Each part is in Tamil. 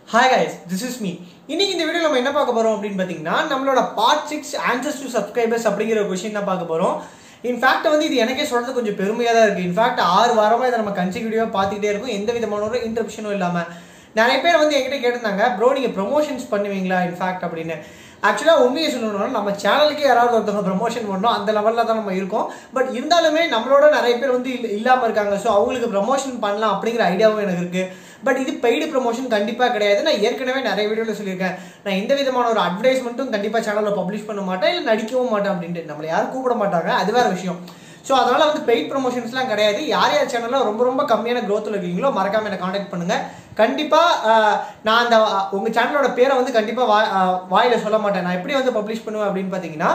hi guys this is me இன்னைக்கு இந்த வீடியோ நம்ம என்ன பார்க்க போறோம் அப்படின்னு பார்த்தீங்கன்னா நம்மளோட part six answers to subscribers அப்படிங்கிற ஒரு கொஸ்டின் தான் பார்க்க போறோம் இன்ஃபேக்ட் வந்து இது எனக்கே சொல்றது கொஞ்சம் பெருமையாக தான் இருக்கு இன்ஃபேக்ட் ஆறு வாரமா இதை நம்ம கன்சிக்யூட்டிவாக பார்த்துக்கிட்டே இருக்கும் எந்த விதமான ஒரு இன்டர்ப்ஷனும் இல்லாமல் நிறைய பேர் வந்து என்கிட்ட கேட்டிருந்தாங்க ப்ரோ நீங்கள் ப்ரொமோஷன்ஸ் பண்ணுவீங்களா இன்ஃபேக்ட் அப்படின்னு ஆக்சுவலாக உண்மையை சொல்லணும்னா நம்ம சேனலுக்கே யாராவது ஒருத்தவங்க ப்ரமோஷன் பண்ணோம் அந்த லெவலில் தான் நம்ம இருக்கோம் பட் இருந்தாலுமே நம்மளோட நிறைய பேர் வந்து இல்ல- இல்லாம இருக்காங்க ஸோ அவங்களுக்கு ப்ரமோஷன் பண்ணலாம் அப்படிங்கிற ஐடியாவும் எனக்கு இருக்கு பட் இது பெய்டு ப்ரமோஷன் கண்டிப்பாக கிடையாது நான் ஏற்கனவே நிறைய வீடியோவில் சொல்லியிருக்கேன் நான் எந்த விதமான ஒரு அட்வர்டைஸ்மெண்ட்டும் கண்டிப்பாக சேனலில் பப்ளிஷ் பண்ண மாட்டேன் இல்லை நடிக்கவும் மாட்டேன் அப்படின்ட்டு நம்மளை யாரும் கூப்பிட மாட்டாங்க அது வேற விஷயம் ஸோ அதனால வந்து பெய்ட் ப்ரொமோஷன்ஸ்லாம் கிடையாது யார் யார் சேனலில் ரொம்ப ரொம்ப கம்மியான growthல இருக்கீங்களோ மறக்காம என்ன காண்டாக்ட் பண்ணுங்க கண்டிப்பாக நான் அந்த அஹ், உங்க சேனலோட பேரை வந்து கண்டிப்பாக வாய் அஹ், வாயில சொல்ல மாட்டேன் நான் எப்படி வந்து பப்ளிஷ் பண்ணுவேன் அப்படின்னு பார்த்தீங்கன்னா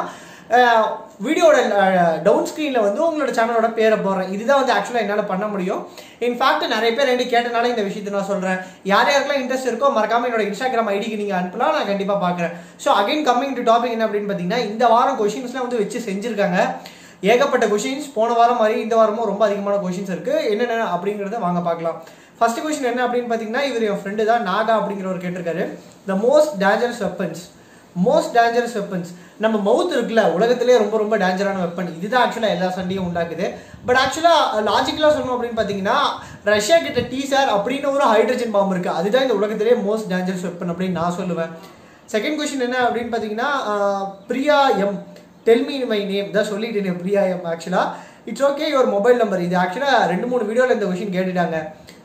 வீடியோட டவுன் ஸ்க்ரீனில் வந்து உங்களோட சேனலோட பேரை போடுறேன் இதுதான் வந்து ஆக்சுவலாக என்னால் பண்ண முடியும் இன்ஃபேக்ட் நிறைய பேர் ரெண்டு கேட்டனால இந்த விஷயத்தை நான் சொல்கிறேன் யார் யாருக்கெல்லாம் இன்ட்ரெஸ்ட் இருக்கோ மறக்காம என்னோட இன்ஸ்டாகிராம் ஐடிக்கு நீங்கள் அனுப்பலாம் நான் கண்டிப்பாக பார்க்குறேன் so again coming to topic என்ன அப்படின்னு பார்த்தீங்கன்னா இந்த வாரம் கொஷின்ஸ்லாம் வந்து வச்சு செஞ்சுருக்காங்க ஏகப்பட்ட கொஷின்ஸ் போன வாரம் மாதிரி இந்த வாரமும் ரொம்ப அதிகமான கொஷின்ஸ் இருக்கு என்னென்ன அப்படிங்கிறத வாங்க பார்க்கலாம் ஃபர்ஸ்ட் கொஷின் என்ன அப்படின்னு பார்த்தீங்கன்னா இவர் என் ஃப்ரெண்டு தான் நாகா அப்படிங்கிறவர் கேட்டிருக்காரு the most dangerous weapons most dangerous weapons நம்ம மவுத் இருக்குல்ல உலகத்திலே ரொம்ப ரொம்ப டேஞ்சரான வெப்பன் இதுதான் ஆக்சுவலாக எல்லா சண்டையும் உண்டாக்குது பட் ஆக்சுவலாக லாஜிக்கலாக சொல்லணும் அப்படின்னு பார்த்தீங்கன்னா ரஷ்யா கிட்ட டீசார் அப்படின்னு ஒரு ஹைட்ரஜன் பாம்பு இருக்கு அதுதான் இந்த உலகத்திலே மோஸ்ட் டேஞ்சரஸ் வெப்பன் அப்படின்னு நான் சொல்லுவேன் செகண்ட் கொஸ்டின் என்ன அப்படின்னு பார்த்தீங்கன்னா ah, Priya M tell me my name தான் சொல்லிட்டேன் பிரியா எம் ஆக்சுவலாக it's okay your mobile number இது ஆக்சுவலாக ரெண்டு மூணு வீடியோவில் இந்த கொஷின் கேட்டுட்டாங்க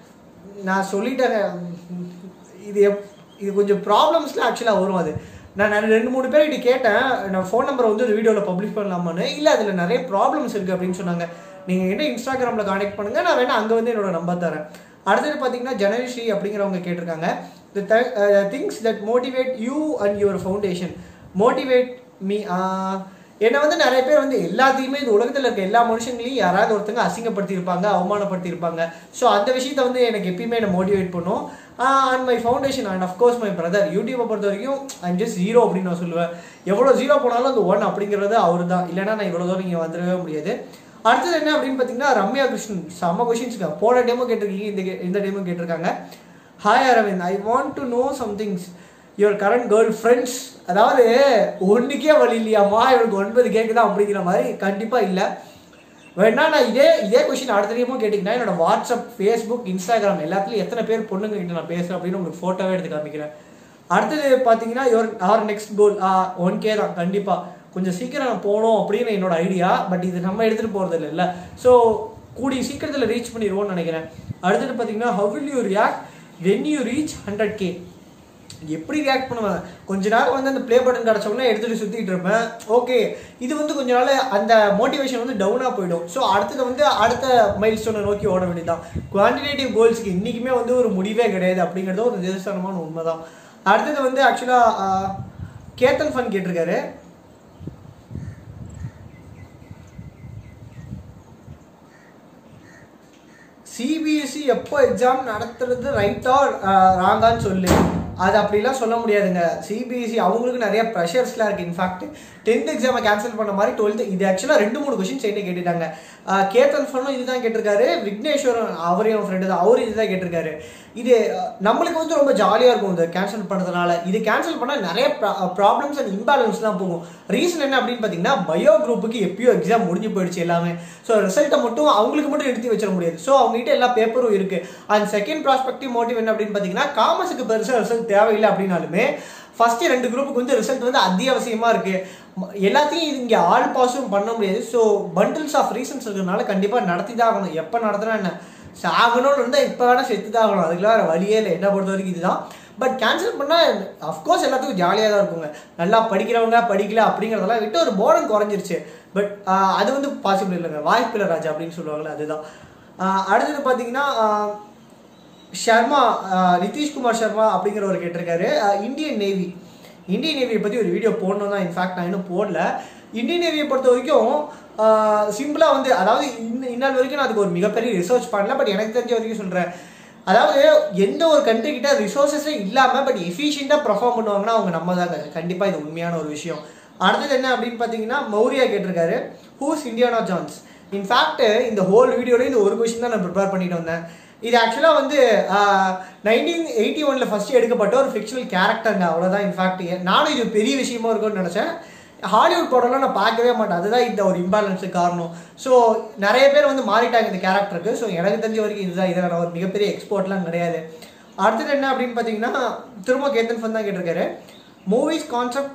நான் சொல்லிட்டேங்க இது எப் இது கொஞ்சம் ப்ராப்ளம்ஸ்லாம் ஆக்சுவலாக வரும் அது நான் நிறைய ரெண்டு மூணு பேர்கிட்ட கேட்டேன் நான் ஃபோன் நம்பரை வந்து இந்த வீடியோவில் பப்ளிஷ் பண்ணலாமான்னு இல்லை அதில் நிறைய ப்ராப்ளம்ஸ் இருக்குது அப்படின்னு சொன்னாங்க நீங்கள் என்ன இன்ஸ்டாகிராமில் காண்டாக்ட் பண்ணுங்கள் நான் வேணா அங்கே வந்து என்னோட நம்பர் தரேன் அடுத்தது பார்த்தீங்கன்னா ஜனனிஸ்ரீ அப்படிங்கிறவங்க கேட்டிருக்காங்க the things that motivate you and your foundation motivate me என்னை வந்து நிறைய பேர் வந்து எல்லாத்தையுமே இந்த உலகத்தில் இருக்க எல்லா மனுஷங்களையும் யாராவது ஒருத்தங்க அசிங்கப்படுத்தியிருப்பாங்க அவமானப்படுத்தியிருப்பாங்க ஸோ அந்த விஷயத்த வந்து எனக்கு எப்பயுமே என்னை மோட்டிவேட் பண்ணும் and my foundation and of course my brother யூடியூப்பை பொறுத்த வரைக்கும் ஐம் ஜஸ்ட் ஜீரோ அப்படின்னு நான் சொல்லுவேன் எவ்வளோ ஜீரோ போனாலும் அந்த ஒன் அப்படிங்கிறது அவர் தான் இல்லைன்னா நான் இவ்வளோ தூரம் இங்கே வந்துடவே முடியாது அடுத்தது என்ன அப்படின்னு பார்த்தீங்கன்னா ரம்யா கிருஷ்ணன் செம்ம கொஷின்ஸ்ங்க போன டைமும் கேட்டிருக்கீங்க இந்த கே- இந்த டைமும் கேட்டிருக்காங்க hi Aravind I want to know somethings your current girl friends அதாவது ஒன்றுக்கே வழி இல்லையாம்மா இவனுக்கு ஒன்பது கேட்குதா அப்படிங்கிற மாதிரி கண்டிப்பாக இல்லை வேணா நான் இதே இதே கொஷின் அடுத்த டைமும் கேட்டிங்கன்னா என்னோட வாட்ஸ்அப் ஃபேஸ்புக் இன்ஸ்டாகிராம் எல்லாத்துலையும் எத்தனை பேர் பொண்ணுங்க கிட்ட நான் பேசுகிறேன் அப்படின்னு உங்களுக்கு ஃபோட்டோவே எடுத்து காமிக்கிறேன் அடுத்தது பார்த்தீங்கன்னா your are next goal one K தான் கண்டிப்பாக கொஞ்சம் சீக்கிரம் நான் போகணும் அப்படின்னு என்னோட ஐடியா பட் இது நம்ம எடுத்துகிட்டு போகிறது இல்லை ஸோ கூடிய சீக்கிரத்தில் ரீச் பண்ணிடுவோம்னு நினைக்கிறேன் அடுத்தது பார்த்தீங்கன்னா how will you react when you reach hundred K எப்படி ரியாக்ட் பண்ணுவேன் கொஞ்ச நேரம் வந்து அந்த ப்ளே பட்டன் கிடச்ச உடனே எடுத்துட்டு சுற்றிட்டு இருப்பேன் ஓகே இது வந்து கொஞ்ச நாள் அந்த மோட்டிவேஷன் வந்து டவுனாக போயிடும் ஸோ அடுத்தது வந்து அடுத்த மைல் ஸ்டோனை நோக்கி ஓட வேண்டியதுதான் குவான்டிடேட்டிவ் கோல்ஸ்க்கு இன்றைக்குமே வந்து ஒரு முடிவே கிடையாது அப்படிங்கிறது ஒரு நிதர்சனமான உண்மை தான் அடுத்தது வந்து ஆக்சுவலாக கேத்தன் ஃபன் கேட்டிருக்காரு சிபிஎஸ்சி எப்போ எக்ஸாம் நடத்துறது ரைட்டா ராங்கான்னு சொல்லு அது அப்படிலாம் சொல்ல முடியாதுங்க சிபிஎஸ்சி அவங்களுக்கு நிறைய ப்ரெஷர்ஸ்லாம் இருக்குது இன்ஃபேக்ட் டென்த் எக்ஸாமை கேன்சல் பண்ண மாதிரி டுவெல்த் இது ஆக்சுவலாக ரெண்டு மூணு கொஷின்ஸ் என்ன கேட்டுட்டாங்க ஆஹ் கேத்தன் ஃபனும் இதுதான் கேட்டிருக்காரு விக்னேஸ்வரன் அவரையும் ஃப்ரெண்டு தான் அவரும் இதுதான் கேட்டிருக்காரு இது அஹ், நம்மளுக்கு வந்து ரொம்ப ஜாலியாக இருக்கும் இது கேன்சல் பண்ணுறதுனால இது கேன்சல் பண்ணால் நிறைய ப்ராப்ளம்ஸ் அண்ட் இம்பேலன்ஸ்லாம் போகும் ரீசன் என்ன அப்படின்னு பார்த்தீங்கன்னா பயோ குரூப்புக்கு எப்பயோ எக்ஸாம் முடிஞ்சு போயிடுச்சு எல்லாமே ஸோ ரிசல்ட்டை மட்டும் அவங்களுக்கு மட்டும் எடுத்து வச்சிட முடியாது ஸோ அவங்ககிட்ட எல்லா பேப்பரும் இருக்கு அண்ட் செகண்ட் ப்ராஸ்பெக்டிவ் மோட்டிவ் என்ன அப்படின்னு பார்த்தீங்கன்னா காமர்ஸுக்கு பெருசாக ரிசல்ட் தேவையில்லை அப்படின்னாலுமே ஃபர்ஸ்ட் ரெண்டு குரூப்புக்கு வந்து ரிசல்ட் வந்து அத்தியாவசியமாக இருக்கு ம- எல்லாத்தையும் இது இங்கே ஆல் பாஸும் பண்ண முடியாது ஸோ பண்டில்ஸ் ஆஃப் ரீசன்ஸ் இருக்கிறதுனால கண்டிப்பாக நடத்தி தான் ஆகணும் எப்போ நடத்தினா என்ன சாகணும்னு இருந்தால் இப்போ வேணால் செத்து தான் ஆகணும் அதுக்கெல்லாம் வேறு வழியே இல்லை என்ன பொறுத்த வரைக்கும் இதுதான் பட் கேன்சல் பண்ணால் அஃப்கோர்ஸ் எல்லாத்துக்கும் ஜாலியாக தான் இருக்குங்க நல்லா படிக்கிறவங்க படிக்கல அப்படிங்கிறதெல்லாம் விட்டு ஒரு போர்டம் குறைஞ்சிருச்சு பட் அது வந்து பாசிபிள் இல்லைங்க வாய்ப்பு இல்லை ராஜா அப்படின்னு சொல்லுவாங்கல்ல அதுதான் ஆஹ் அடுத்தது பார்த்தீங்கன்னா ஆஹ் ஷர்மா ஆஹ் நிதிஷ்குமார் சர்மா அப்படிங்கிறவர் கேட்டிருக்காரு ஆஹ் இந்தியன் நேவி இந்தியன் நேவியை பற்றி ஒரு வீடியோ போடணும் தான் இன்ஃபேக்ட் நான் இன்னும் போடல இந்தியன் நேவியை பொறுத்த வரைக்கும் சிம்பிளாக வந்து அதாவது இன்ன இந்நாள் வரைக்கும் நான் அதுக்கு ஒரு மிகப்பெரிய ரிசர்ச் பண்ணல பட் எனக்கு தெரிஞ்ச வரைக்கும் சொல்கிறேன் அதாவது எந்த ஒரு கண்ட்ரி கிட்ட ரிசோர்ஸஸே இல்லாமல் பட் எஃபிஷியண்டாக பெர்ஃபார்ம் பண்ணுவாங்கன்னா அவங்க நம்ம தாங்க கண்டிப்பாக இது உண்மையான ஒரு விஷயம் அடுத்தது என்ன அப்படின்னு பார்த்தீங்கன்னா மௌரியா கேட்டிருக்காரு ஹூஸ் இந்தியானா ஜான்ஸ் இன்ஃபேக்ட் இந்த ஹோல் வீடியோல இந்த ஒரு கொஷின் தான் நான் ப்ரிப்பேர் பண்ணிட்டு வந்தேன் இது ஆக்சுவலாக வந்து நைன்டீன் எயிட்டி ஒனில் ஃபஸ்ட்டு எடுக்கப்பட்ட ஒரு ஃபிக்ஷனல் கேரக்டருங்க அவ்வளோதான் இன்ஃபேக்ட் நானும் இது பெரிய விஷயமா இருக்கும்னு நினச்சேன் ஹாலிவுட் படம்லாம் நான் பார்க்கவே மாட்டேன் அதுதான் இந்த ஒரு இம்பேலன்ஸுக்கு காரணம் ஸோ நிறைய பேர் வந்து மாறிட்டாங்க இந்த கேரக்டருக்கு ஸோ எனக்கு தெரிஞ்ச வரைக்கும் இதுதான் இதில் நான் ஒரு மிகப்பெரிய எக்ஸ்போர்ட்லாம் கிடையாது அடுத்தது என்ன அப்படின்னு பார்த்தீங்கன்னா திரும்ப கேத்தன் ஃபன் தான் கேட்டிருக்காரு மூவிஸ் கான்செப்ட்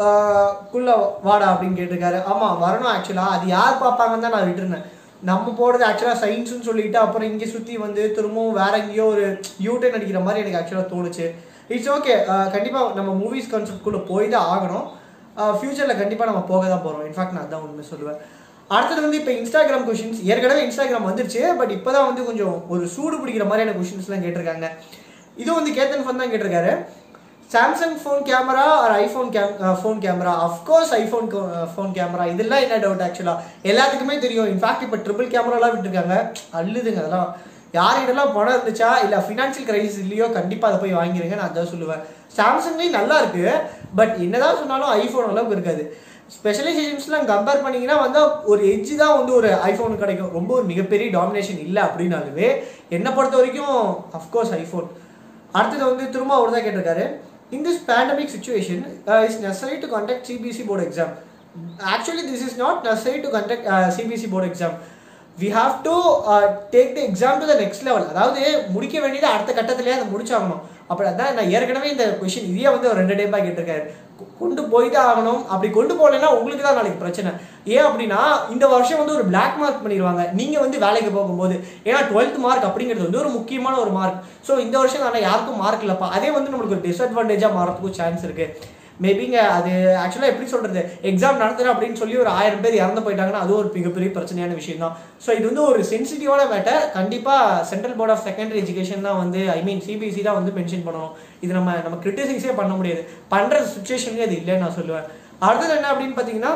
குள்ள வாடா அப்படின்னு கேட்டிருக்காரு ஆமாம் வரணும் ஆக்சுவலாக அது யார் பார்ப்பாங்கன்னு தான் நான் விட்டுருந்தேன் நம்ம போடுறது ஆக்சுவலாக சயின்ஸ்னு சொல்லிட்டு அப்புறம் இங்கே சுற்றி வந்து திரும்பவும் வேற எங்கேயோ ஒரு யூட்டன் அடிக்கிற மாதிரி எனக்கு ஆக்சுவலாக தோணுச்சு இட்ஸ் ஓகே கண்டிப்பாக நம்ம மூவிஸ் கான்செப்ட்குள்ளே போய் தான் ஆகணும் ஃப்யூச்சரில் கண்டிப்பாக நம்ம போக தான் போகிறோம் இன்ஃபேக்ட் நான் அதான் உண்மை சொல்லுவேன் அடுத்தது வந்து இப்போ இன்ஸ்டாகிராம் கொஷின்ஸ் ஏற்கனவே இன்ஸ்டாகிராம் வந்துருச்சு பட் இப்போ தான் வந்து கொஞ்சம் ஒரு சூடு பிடிக்கிற மாதிரியான கொஷின்ஸ்லாம் கேட்டிருக்காங்க இது வந்து கேத்தன் ஃபன் தான் கேட்டிருக்காரு Samsung phone camera or iPhone game phone camera of course iPhone phone camera இதெல்லாம் என்ன டவுட் ஆக்சுவலாக எல்லாத்துக்குமே தெரியும் இன்ஃபேக்ட் இப்போ ட்ரிபிள் கேமராலாம் விட்டுருக்காங்க அள்ளுதுங்க அதெல்லாம் யார்கிட்டலாம் பணம் இருந்துச்சா இல்லை ஃபினான்ஷியல் கிரைசிஸ் இல்லையோ கண்டிப்பாக அதை போய் வாங்கிருங்க நான் அதான் சொல்லுவேன் சாம்சங்லேயும் நல்லா இருக்கு பட் என்னதான் சொன்னாலும் ஐஃபோன் அளவுக்கு இருக்காது ஸ்பெஷலைசேஷன்ஸ்லாம் கம்பேர் பண்ணீங்கன்னா வந்து ஒரு எட்ஜ் தான் வந்து ஒரு ஐஃபோன் கிடைக்கும் ரொம்ப ஒரு மிகப்பெரிய டாமினேஷன் இல்லை அப்படின்னாலுமே என்னை பொறுத்த வரைக்கும் அஃப்கோர்ஸ் ஐஃபோன் அடுத்தது வந்து திரும்ப அவர் தான் கேட்டிருக்காரு in this pandemic situation is necessary to conduct CBSE board exam actually this is not necessary to conduct CBSE board exam we have to take the exam to the next level அதாவது முடிக்க வேண்டியது அடுத்த கட்டத்திலே அதை முடிச்சாகணும் அப்படி அதான் நான் ஏற்கனவே இந்த கொஷின் இதே வந்து ஒரு ரெண்டு டேப்பாக கேட்டிருக்காரு கொ- கொண்டு போய் தான் ஆகணும் அப்படி கொண்டு போகலைன்னா உங்களுக்கு தான் நாளைக்கு பிரச்சனை ஏன் அப்படின்னா இந்த வருஷம் வந்து ஒரு பிளாக் மார்க் பண்ணிடுவாங்க நீங்கள் வந்து வேலைக்கு போகும்போது ஏன்னா டுவெல்த் மார்க் அப்படிங்கிறது வந்து ஒரு முக்கியமான ஒரு மார்க் ஸோ இந்த வருஷம் ஆனால் யாருக்கும் மார்க் இல்லைப்பா அதே வந்து நம்மளுக்கு ஒரு டிஸ்அட்வான்டேஜாக மாறதுக்கும் சான்ஸ் இருக்குது மேபிங்க அது ஆக்சுவலாக எப்படி சொல்கிறது எக்ஸாம் நடத்துகிறேன் அப்படின்னு சொல்லி ஒரு ஆயிரம் பேர் இறந்து போயிட்டாங்கன்னா அது ஒரு மிகப்பெரிய பிரச்சனையான விஷயம் தான் ஸோ இது வந்து ஒரு சென்சிட்டிவான மேட்டர் கண்டிப்பாக central board of secondary education தான் வந்து ஐ மீன் சிபிஎஸ்சி தான் வந்து மென்ஷன் பண்ணணும் இது நம்ம நம்ம கிரிட்டிசைஸே பண்ண முடியாது பண்ணுற சுச்சுவேஷன்லேயே அது இல்லைன்னு நான் சொல்லுவேன் அடுத்தது என்ன அப்படின்னு பார்த்தீங்கன்னா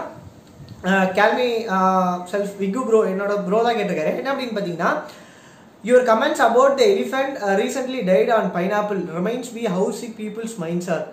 கேல்மி செல்ஃப் விகு ப்ரோ என்னோட ப்ரோ தான் கேட்டிருக்காரு என்ன அப்படின்னு பார்த்தீங்கன்னா your comments about the elephant recently died on pineapple remains be how sick people's minds are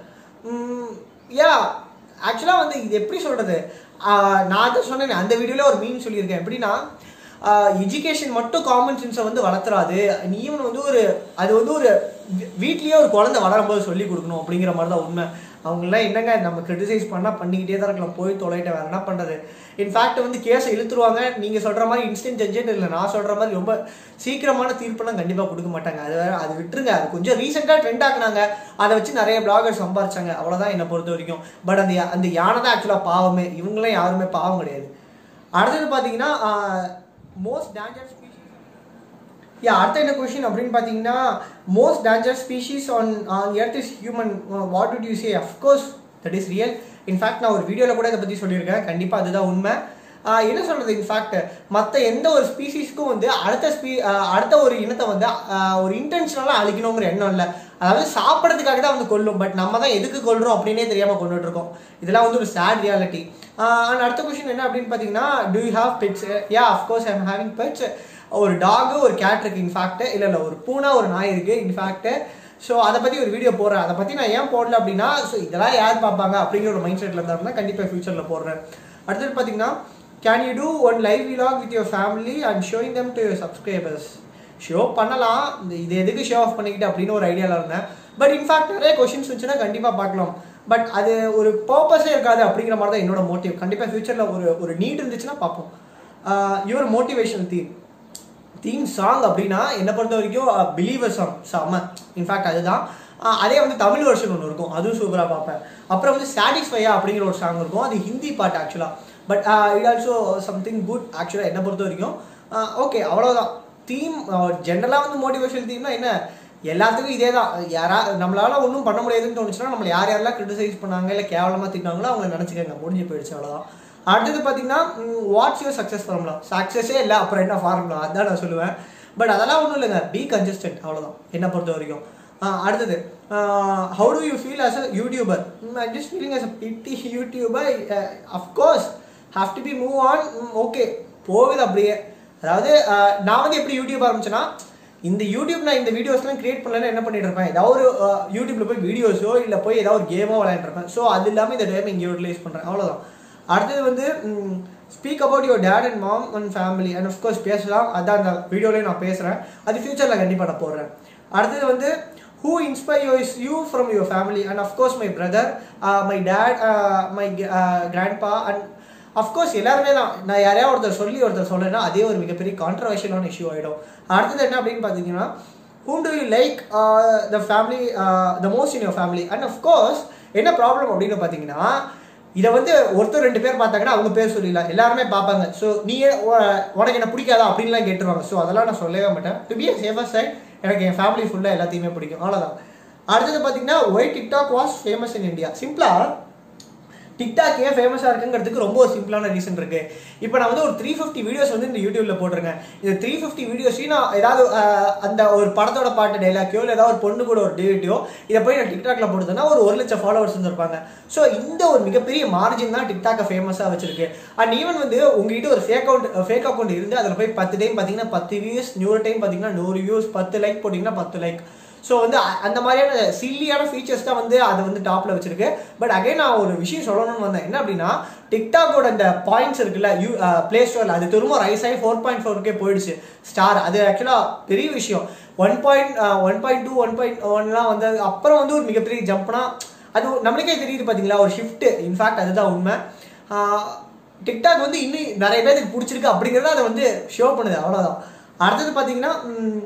yeah ஆக்சுவலாக வந்து இது எப்படி சொல்கிறது நான் தான் சொன்னேன் அந்த வீடியோவில் ஒரு மீன் சொல்லியிருக்கேன் எப்படின்னா எஜுகேஷன் மட்டும் காமன் சென்ஸை வந்து வளர்த்துறாது நீயும் வந்து ஒரு அது வந்து ஒரு வீ- வீட்லயே ஒரு குழந்தை வளரும்போது சொல்லி கொடுக்கணும் அப்படிங்கிற மாதிரி தான் உண்மை அவங்களாம் என்னங்க நம்ம கிரிட்டிசைஸ் பண்ணால் பண்ணிக்கிட்டே தான் இருக்கலாம் போய் தொலைட்ட வேற என்ன பண்ணுறது இன்ஃபேக்ட் வந்து கேஸை இழுத்துருவாங்க நீங்கள் சொல்கிற மாதிரி இன்ஸ்டன்ட் ஜட்ஜெட் இல்லை நான் சொல்கிற மாதிரி ரொம்ப சீக்கிரமான தீர்ப்பெல்லாம் கண்டிப்பாக கொடுக்க மாட்டாங்க அது வேற அது விட்டுருங்க அது கொஞ்சம் ரீசெண்டாக ட்ரெண்ட் ஆக்குனாங்க அதை வச்சு நிறைய பிளாகர் சம்பாரிச்சாங்க அவ்வளோதான் என்னை பொறுத்த வரைக்கும் பட் அந்த யா- அந்த யானை தான் ஆக்சுவலாக பாவமே இவங்களாம் யாருமே பாவம் கிடையாது அடுத்தது பார்த்தீங்கன்னா மோஸ்ட் டேஞ்சர் ஸ்பீஷீஸ் யா அடுத்த என்ன கொஷின் அப்படின்னு பார்த்தீங்கன்னா most danger species on on earth is human what do you say of course that is real in fact நான் ஒரு வீடியோவில் கூட இதை பற்றி சொல்லியிருக்கேன் கண்டிப்பாக அதுதான் உண்மை ஆஹ் என்ன சொல்கிறது இன்ஃபேக்ட் மற்ற எந்த ஒரு ஸ்பீஷீஸ்க்கும் வந்து அடுத்த ஸ்பீ ஆஹ் அடுத்த ஒரு இனத்தை வந்து ஆஹ் ஒரு இன்டென்ஷனலாக அழிக்கணுங்கிற எண்ணம் இல்லை அதாவது சாப்பிட்றதுக்காக தான் வந்து கொல்லும் பட் நம்ம தான் எதுக்கு கொல்றோம் அப்படின்னே தெரியாமல் கொண்டுட்டு இருக்கோம் இதெல்லாம் வந்து ஒரு சேட் ரியாலிட்டி அண்ட் அடுத்த கொஷின் என்ன அப்படின்னு பார்த்தீங்கன்னா do you have pets yeah of course I am having pets ஒரு டாகு ஒரு கேட் இருக்கு இன்ஃபேக்ட் இல்லை இல்லை ஒரு பூனை ஒரு நாய் இருக்கு இன்ஃபேக்ட் ஸோ அதை பற்றி ஒரு வீடியோ போடுறேன் அதை பற்றி நான் ஏன் போடல அப்படின்னா ஸோ இதெல்லாம் யார் பார்ப்பாங்க அப்படிங்கிற ஒரு மைண்ட் செட்டில் இருந்தாருன்னா கண்டிப்பாக ஃபியூச்சரில் போடுறேன் அடுத்தது பார்த்தீங்கன்னா can you do one live vlog with your family and showing them to your subscribers show பண்ணலாம் இந்த இது எதுக்கு ஷோ ஆஃப் பண்ணிக்கிட்டு அப்படின்னு ஒரு ஐடியாவில் இருந்தேன் பட் இன்ஃபேக்ட் நிறைய கொஷின்ஸ் இருந்துச்சுன்னா கண்டிப்பாக பார்க்கலாம் பட் அது ஒரு பர்பஸே இருக்காது அப்படிங்கிற மாதிரி தான் என்னோட மோட்டிவ் கண்டிப்பாக ஃபியூச்சரில் ஒரு ஒரு நீட் இருந்துச்சுன்னா பார்ப்போம் your motivational theme theme song அப்படின்னா என்னை பொறுத்த வரைக்கும் பிலீவர் சாங் செம்ம இன்ஃபேக்ட் அதுதான் அஹ் அதே வந்து தமிழ் வெர்ஷன் ஒன்று இருக்கும் அதுவும் சூப்பராக பார்ப்பேன் அப்புறம் வந்து சாட்டிஸ்ஃபையா அப்படிங்கிற ஒரு சாங் இருக்கும் அது ஹிந்தி பாட்டு ஆக்சுவலாக but it also something good ஆக்சுவலாக என்னை பொறுத்த வரைக்கும் ஓகே அவ்வளோதான் தீம் ஜென்ரலாக வந்து மோட்டிவேஷன் தீம்னா என்ன எல்லாத்துக்கும் இதே தான் யாரா நம்மளால ஒன்றும் பண்ண முடியாதுன்னு தோணுச்சுன்னா நம்மளை யார் யாரெல்லாம் கிரிட்டிசைஸ் பண்ணாங்க இல்லை கேவலமாக திட்டினாங்களோ அவங்க நினச்சிக்கங்க முடிஞ்சு போயிடுச்சு அவ்வளோதான் அடுத்தது பார்த்தீங்கன்னா வாட்ஸ் யுவர் சக்ஸஸ் ஃபார்முலா சக்ஸஸே இல்லை அப்புறம் என்ன ஃபார்முலா அதான் நான் சொல்லுவேன் பட் அதெல்லாம் ஒன்றும் இல்லைங்க பி கன்சிஸ்டன்ட் அவ்வளோதான் என்னை பொறுத்த வரைக்கும் ஆஹ் அடுத்தது how do you feel as a YouTuber I just feeling as a petty YouTuber of course have to be move on okay போகுது அப்படியே அதாவது ஆஹ் நான் வந்து எப்படி யூடியூப் ஆரம்பிச்சேன்னா இந்த யூடியூப் நான் இந்த வீடியோஸ்லாம் கிரியேட் பண்ணலன்னா என்ன பண்ணிட்டு இருப்பேன் ஏதாவது ஒரு ஆஹ் யூடியூப்ல போய் வீடியோஸோ இல்லை போய் ஏதாவது ஒரு கேமோ விளையாண்டுருப்பேன் ஸோ அது இல்லாமல் இந்த டைம் இங்கே யூட்டிலைஸ் பண்ணுறேன் அவ்வளோதான் அடுத்தது வந்து speak about your dad and mom and family and of course பேசலாம் அதான் அந்த வீடியோலேயே நான் பேசுகிறேன் அது ஃபியூச்சரில் கண்டிப்பாக நான் போடுறேன் அடுத்தது வந்து who inspires you from your family and of course my brother my dad my grandpa and of course எல்லாருமே தான் நான் யாரையா ஒருத்தர் சொல்லி ஒருத்தர் சொல்லேன்னா அதே ஒரு மிகப்பெரிய கான்ட்ரவர்ஷியலான இஷ்யூ ஆகிடும் அடுத்தது என்ன அப்படின்னு பார்த்தீங்கன்னா hmm do you like the family the most in your family and of course என்ன ப்ராப்ளம் அப்படின்னு பார்த்தீங்கன்னா இதை வந்து ஒருத்தர் ரெண்டு பேர் பார்த்தாங்கன்னா அவங்க பேர் சொல்லிடலாம் எல்லாருமே பார்ப்பாங்க ஸோ நீயே உ- உனக்கு என்ன பிடிக்காதா அப்படின்லாம் கேட்டுருவாங்க ஸோ அதெல்லாம் நான் சொல்லவே மாட்டேன் டு பி சேஃபர் சைட் எனக்கு என் ஃபேமிலி ஃபுல்லாக எல்லாத்தையுமே பிடிக்கும் அவ்வளோதான் அடுத்தது பார்த்தீங்கன்னா why TikTok was famous in India சிம்பிளாக டிக்டாக் ஏன் ஃபேமஸாக இருக்குங்கிறதுக்கு ரொம்ப ஒரு சிம்பிளான ரீசன் இருக்கு இப்போ நான் வந்து ஒரு த்ரீ ஃபிஃப்டி வீடியோஸ் வந்து இந்த யூடியூப்ல போட்டிருக்கேன் இந்த த்ரீ ஃபிஃப்டி வீடியோஸையும் நான் ஏதாவது ஆஹ், அந்த ஒரு படத்தோட பாட்டு டைலாக்கையோ இல்லை ஏதாவது ஒரு பொண்ணு கூட ஒரு டிவிட்டியோ இதை போய் நான் டிக்டாக்ல போட்டுதுன்னா ஒரு ஒரு லட்சம் ஃபாலோவர்ஸ் இருந்திருப்பாங்க ஸோ இந்த ஒரு மிகப்பெரிய மார்ஜின் தான் டிக்டாக்கை ஃபேமஸாக வச்சிருக்கு அண்ட் ஈவன் வந்து உங்ககிட்ட ஒரு ஃபேக் அக்கௌண்ட் ஃபேக் அக்கௌண்ட் இருந்து அதில் போய் பத்து டைம் பார்த்தீங்கன்னா பத்து வியூஸ் நூறு டைம் பார்த்தீங்கன்னா நூறு வியூஸ் பத்து லைக் போட்டிங்கன்னா பத்து லைக் ஸோ வந்து அ- அந்த மாதிரியான சில்லியான ஃபீச்சர்ஸ் தான் வந்து அது வந்து டாப்ல வச்சிருக்கு பட் அகைன் நான் ஒரு விஷயம் சொல்லணும்னு வந்தேன் என்ன அப்படின்னா டிக்டாக்கோட இந்த பாயிண்ட்ஸ் இருக்குல்ல யூ பிளே ஸ்டோர்ல அது திரும்ப ரைஸ் ஆகி ஃபோர் பாயிண்ட் ஃபோர்க்கே போயிடுச்சு ஸ்டார் அது ஆக்சுவலாக பெரிய விஷயம் one point one point two one point ஒன்லாம் வந்து அப்புறம் வந்து ஒரு மிகப்பெரிய ஜம்ப்னா அது நம்மளுக்கே தெரியுது பார்த்தீங்களா ஒரு ஷிஃப்ட் இன்ஃபேக்ட் அதுதான் உண்மை ஆஹ் டிக்டாக் வந்து இன்னும் நிறைய பேருக்கு பிடிச்சிருக்கு அப்படிங்கிறத அதை வந்து ஷோ பண்ணுது அவ்வளோதான் அடுத்தது பார்த்தீங்கன்னா hmm,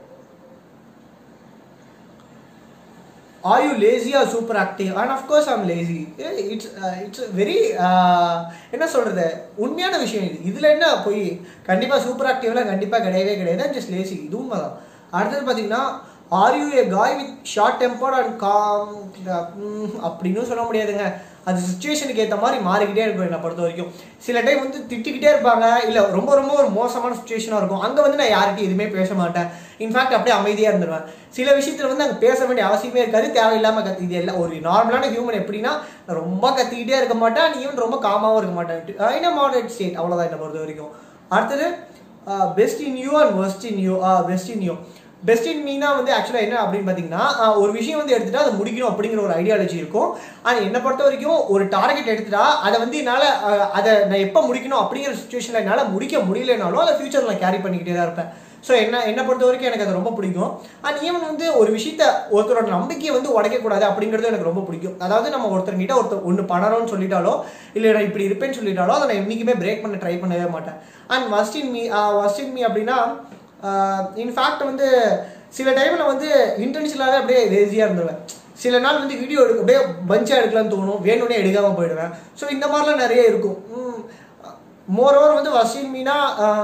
are you lazy or super active and of course I'm lazy it's it's very என்ன சொல்கிறது உண்மையான விஷயம் இது இதில் என்ன போய் கண்டிப்பாக சூப்பர் ஆக்டிவ்லாம் கண்டிப்பாக கிடையவே கிடையாது ஜஸ்ட் லேசி இது உண்மைதான் அடுத்தது பார்த்தீங்கன்னா R you a guy with short tempered and calm அப்படின்னு சொல்ல முடியாதுங்க அது சுச்சுவேஷனுக்கு ஏற்ற மாதிரி மாறிக்கிட்டே இருக்கும் என்னை பொறுத்த வரைக்கும் சில டைம் வந்து திட்டிக்கிட்டே இருப்பாங்க இல்லை ரொம்ப ரொம்ப ஒரு மோசமான சுச்சுவேஷனாக இருக்கும் அங்கே வந்து நான் யார்கிட்டயும் எதுவுமே பேச மாட்டேன் இன்ஃபேக்ட் அப்படியே அமைதியாக இருந்துருவேன் சில விஷயத்தில் வந்து அங்கே பேச வேண்டிய அவசியமே இருக்காது தேவையில்லாமல் கத்தி இது எல்லாம் ஒரு நார்மலான ஹியூமன் எப்படின்னா நான் ரொம்ப கத்திக்கிட்டே இருக்க மாட்டேன் ஈவன் ரொம்ப காமாவும் இருக்க மாட்டேன் இன் மாடரேட் ஸ்டேட் அவ்வளோதான் என்னை பொறுத்த வரைக்கும் அடுத்தது best in you and worst in you best in you best in மீனா வந்து ஆக்சுவலாக என்ன அப்படின்னு பார்த்தீங்கன்னா ஆஹ் ஒரு விஷயம் வந்து எடுத்துட்டா அதை முடிக்கணும் அப்படிங்கிற ஒரு ஐடியாலஜி இருக்கும் ஆனால் என்னை பொறுத்த வரைக்கும் ஒரு டார்கெட் எடுத்துட்டா அதை வந்து என்னால் ஆஹ் அதை நான் எப்போ முடிக்கணும் அப்படிங்கிற சுச்சுவேஷனில் என்னால் முடிக்க முடியலனாலும் அதை ஃபியூச்சரில் நான் கேரி பண்ணிக்கிட்டே தான் இருப்பேன் ஸோ என்ன என்னை பொறுத்த வரைக்கும் எனக்கு அது ரொம்ப பிடிக்கும் அண்ட் ஈவன் வந்து ஒரு விஷயத்த ஒருத்தரோட நம்பிக்கையை வந்து உடைக்கக்கூடாது அப்படிங்கிறது எனக்கு ரொம்ப பிடிக்கும் அதாவது நம்ம ஒருத்தர்கிட்ட ஒருத்தர் ஒன்று பண்ணணும்னு சொல்லிட்டாலோ இல்லை நான் இப்படி இருப்பேன்னு சொல்லிட்டாலோ அதை நான் என்றைக்குமே பிரேக் பண்ண ட்ரை பண்ணவே மாட்டேன் and worst in me worst in me அப்படின்னா இன்ஃபேக்ட் வந்து சில டைமில் வந்து இன்டென்ஷனலாகவே அப்படியே லேசியாக இருந்துருவேன் சில நாள் வந்து வீடியோ எடுக்க அப்படியே பஞ்சாக எடுக்கலாம்னு தோணும் வேணும்னே எடுக்காமல் போயிடுவேன் ஸோ இந்த மாதிரிலாம் நிறைய இருக்கும் மோர் ஓவர் வந்து வசீல் மீனா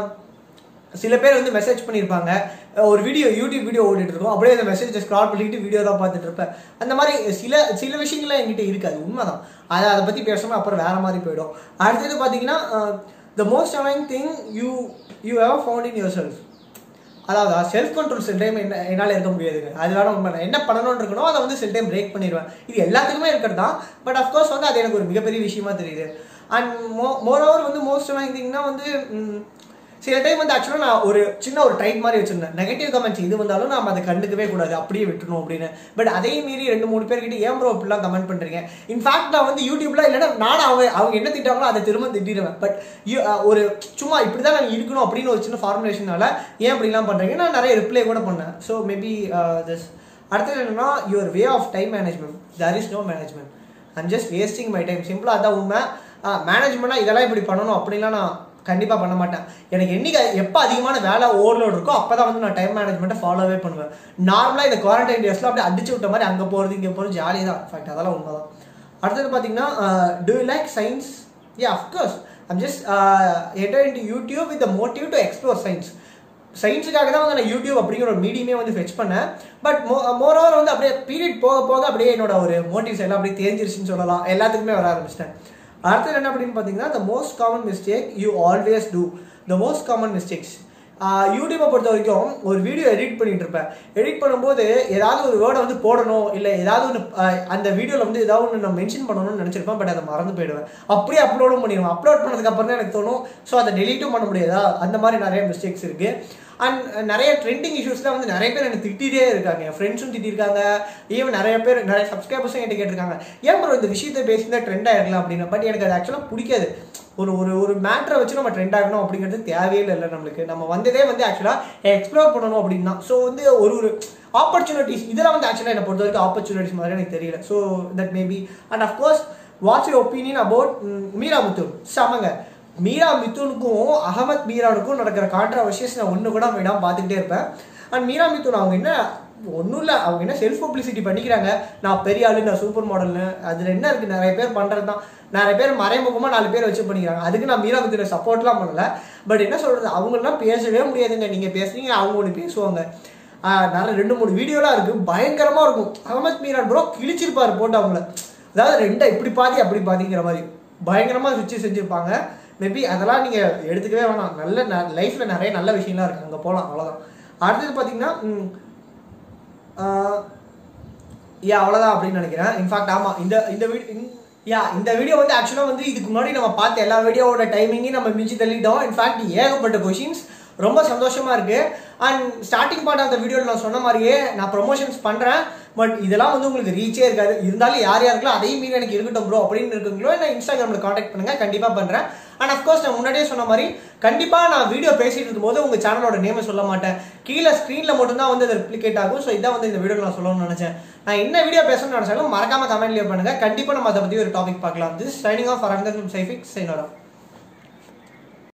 சில பேர் வந்து மெசேஜ் பண்ணியிருப்பாங்க ஒரு வீடியோ யூடியூப் வீடியோ ஓடிட்டு இருக்கும் அப்படியே அந்த மெசேஜை ஸ்க்ரால் பண்ணிட்டு வீடியோ தான் பார்த்துட்டு இருப்பேன் அந்த மாதிரி சில சில விஷயங்கள்லாம் என்கிட்ட இருக்காது உண்மைதான் அதை அதை பற்றி பேசாமல் அப்புறம் வேற மாதிரி போயிடும் அடுத்தது பார்த்தீங்கன்னா the most annoying thing you you have found in yourself அதாவது செல்ஃப் கண்ட்ரோல் சில டைம் என்ன என்னால் இருக்க முடியாதுங்க அது வேணா உண்மை நான் என்ன பண்ணணும்னு இருக்கணும் அதை வந்து சில டைம் பிரேக் பண்ணிடுவேன் இது எல்லாத்துக்குமே இருக்கிறது தான் பட் அஃப்கோர்ஸ் வந்து அது எனக்கு ஒரு மிகப்பெரிய விஷயமா தெரியுது அண்ட் மோ மோர் ஓவர் வந்து மோஸ்ட் திங்னா வந்து ம், சில டைம் வந்து ஆக்சுவலாக நான் ஒரு சின்ன ஒரு ட்ரைட் மாதிரி வச்சிருந்தேன் நெகட்டிவ் கமெண்ட்ஸ் இது வந்தாலும் நம்ம அதை கண்டுக்கவே கூடாது அப்படியே விட்டுணும் அப்படின்னு பட் அதையும் மீறி ரெண்டு மூணு பேர்கிட்ட ஏன் ப்ரோ இப்படிலாம் கமெண்ட் பண்ணுறீங்க இன்ஃபேக்ட் நான் வந்து யூடியூப்ல இல்லைன்னா நானும் அவங்க அவங்க என்ன திட்டாங்களோ அதை திரும்ப திட்டிடுவேன் பட் ஒரு சும்மா இப்படி தான் நான் இருக்கணும் அப்படின்னு ஒரு சின்ன ஃபார்முலேஷனால ஏன் இப்படிலாம் பண்ணுறீங்க நான் நிறைய ரிப்ளை கூட பண்ணேன் ஸோ மேபி திஸ் அடுத்தது என்னன்னா your way of time management there is no management I'm just wasting my time சிம்பிளாக அதான் உண்மை மேனேஜ்மெண்ட்டாக இதெல்லாம் இப்படி பண்ணணும் அப்படின்லாம் நான் கண்டிப்பாக பண்ண மாட்டேன் எனக்கு என்னைக்கு எப்போ அதிகமான வேலை ஓவர்லோட் இருக்கோ அப்போ தான் வந்து நான் டைம் மேனேஜ்மெண்ட்டை ஃபாலோவே பண்ணுவேன் நார்மலாக இந்த குவாரண்டைன் டேஸில் அப்படியே அடிச்சு விட்ட மாதிரி அங்கே போகிறது இங்கே போகிறது ஜாலி தான் இன்ஃபேக்ட் அதெல்லாம் உண்மை தான் அடுத்தது பார்த்தீங்கன்னா do you like science yeah of course I'm just enter into YouTube with motive to explore science சயின்ஸுக்காக தான் வந்து நான் யூடியூப் அப்படிங்கிற ஒரு மீடியமே வந்து ஃபெச் பண்ணேன் பட் மோ மோர் ஓவர் வந்து அப்படியே பீரியட் போக போக அப்படியே என்னோட ஒரு மோட்டிவ்ஸ் எல்லாம் அப்படியே தேஞ்சிருச்சுன்னு சொல்லலாம் எல்லாத்துக்குமே வர ஆரம்பிச்சிட்டேன் அடுத்தது என்ன அப்படின்னு பார்த்தீங்கன்னா the most common mistake you always do the most common mistakes யூடியூப்பை பொறுத்த வரைக்கும் ஒரு வீடியோ எடிட் பண்ணிட்டு இருப்பேன் எடிட் பண்ணும்போது ஏதாவது ஒரு வேர்டை வந்து போடணும் இல்லை ஏதாவது ஒன்று அந்த வீடியோவில் வந்து ஏதாவது ஒன்று நான் மென்ஷன் பண்ணணும்னு நினச்சிருப்பேன் பட் அதை மறந்து போயிடுவேன் அப்படியே அப்லோடும் பண்ணிடுவேன் அப்லோட் பண்ணதுக்கு அப்புறம் தான் எனக்கு தோணும் ஸோ அதை டெலீட்டும் பண்ண முடியாதா அந்த மாதிரி நிறைய மிஸ்டேக்ஸ் இருக்குது அண்ட் நிறைய ட்ரெண்டிங் இஷ்யூஸ்லாம் வந்து நிறைய பேர் எனக்கு திட்டிகிட்டே இருக்காங்க என் ஃப்ரெண்ட்ஸும் திட்டிருக்காங்க ஈவன் நிறைய பேர் நிறைய சப்ஸ்கிரைபர்ஸும் என்கிட்ட கேட்டிருக்காங்க ஏன் ப்ரோ இந்த விஷயத்தை பேசியிருந்தா ட்ரெண்ட் ஆகிடலாம் அப்படின்னு பட் எனக்கு அது ஆக்சுவலாக பிடிக்காது ஒரு ஒரு ஒரு மேட்டரை வச்சு நம்ம ட்ரெண்ட் ஆகணும் அப்படிங்கிறது தேவையே இல்லை நம்மளுக்கு நம்ம வந்ததே வந்து ஆக்சுவலாக எக்ஸ்ப்ளோர் பண்ணணும் அப்படின்னா ஸோ வந்து ஒரு ஒரு ஆப்பர்ச்சுனிட்டிஸ் இதெல்லாம் வந்து ஆக்சுவலாக என்னை பொறுத்த வரைக்கும் ஆப்பர்ச்சுனிட்டிஸ் மாதிரி எனக்கு தெரியல so that maybe and of course what's your opinion about Meera Mithun சமங்க மீரா மித்துனுக்கும் அகமத் மீரானுக்கும் நடக்கிற கான்ட்ரவர்சியஸ் நான் ஒன்று கூட விடாம பார்த்துக்கிட்டே இருப்பேன் அண்ட் மீரா மித்துன் அவங்க என்ன ஒன்றும் இல்லை அவங்க என்ன செல்ஃப் பப்ளிசிட்டி பண்ணிக்கிறாங்க நான் பெரிய ஆளு நான் சூப்பர் மாடல்னு அதில் என்ன இருக்குது நிறைய பேர் பண்ணுறது தான் நிறைய பேர் மறைமுகமாக நாலு பேர் வச்சு பண்ணிக்கிறாங்க அதுக்கு நான் மீரா மித்துனை சப்போர்ட்லாம் பண்ணல பட் என்ன சொல்கிறது அவங்களாம் பேசவே முடியாதுங்க நீங்கள் பேசுறீங்க அவங்க ஒன்று பேசுவாங்க நல்ல ரெண்டு மூணு வீடியோலாம் இருக்குது பயங்கரமாக இருக்கும் அகமத் மீரான் ப்ரோ கிழிச்சிருப்பாரு போட்டு அவங்கள அதாவது ரெண்டா இப்படி பாதி அப்படி பாதிங்கிற மாதிரி பயங்கரமாக வச்சு செஞ்சுருப்பாங்க மேபி அதெல்லாம் நீங்கள் எடுத்துக்கவே வேணாம் நல்ல லைஃப்பில் நிறைய நல்ல விஷயம்லாம் இருக்குது அங்கே போகலாம் அவ்வளோதான் அடுத்தது பார்த்தீங்கன்னா யா அவ்வளோதான் அப்படின்னு நினைக்கிறேன் இன்ஃபேக்ட் ஆமாம் இந்த இந்த வீடியோ யா இந்த வீடியோ வந்து ஆக்சுவலாக வந்து இதுக்கு முன்னாடி நம்ம பார்த்த எல்லா வீடியோவோட டைமிங்கையும் நம்ம மிஞ்சி தள்ளிட்டோம் இன்ஃபேக்ட் ஏகப்பட்ட கொஷின்ஸ் ரொம்ப சந்தோஷமா இருக்கு அண்ட் ஸ்டார்டிங் பார்ட் அந்த வீடியோவில் நான் சொன்ன மாதிரியே நான் ப்ரொமோஷன்ஸ் பண்ணுறேன் பட் இதெல்லாம் வந்து உங்களுக்கு ரீச்சே இருக்காது இருந்தாலும் யார் யாருக்கெல்லாம் அதையும் மீறி எனக்கு இருக்கட்டும் ப்ரோ அப்படின்னு இருக்குங்களோ நான் இன்ஸ்டாகிராமில் காண்டாக்ட் பண்ணுங்க கண்டிப்பாக பண்ணுறேன் அண்ட் அஃப்கோர்ஸ் நான் முன்னாடியே சொன்ன மாதிரி கண்டிப்பாக நான் வீடியோ பேசிட்டு இருக்கும்போது உங்கள் சேனலோட நேமை சொல்ல மாட்டேன் கீழே ஸ்க்ரீனில் மட்டும்தான் வந்து அது ரிப்ளிகேட் ஆகும் ஸோ இதான் வந்து இந்த வீடியோ நான் சொல்லணும்னு நினச்சேன் நான் என்ன வீடியோ பேசணும்னு நினச்சாலும் மறக்காம கமெண்ட்லேயே பண்ணுங்க கண்டிப்பாக நம்ம அதை பற்றி ஒரு டாபிக் பார்க்கலாம் திஸ் சைனிங் ஆஃப் அரங்கன் சைஃபிக் சைனோரா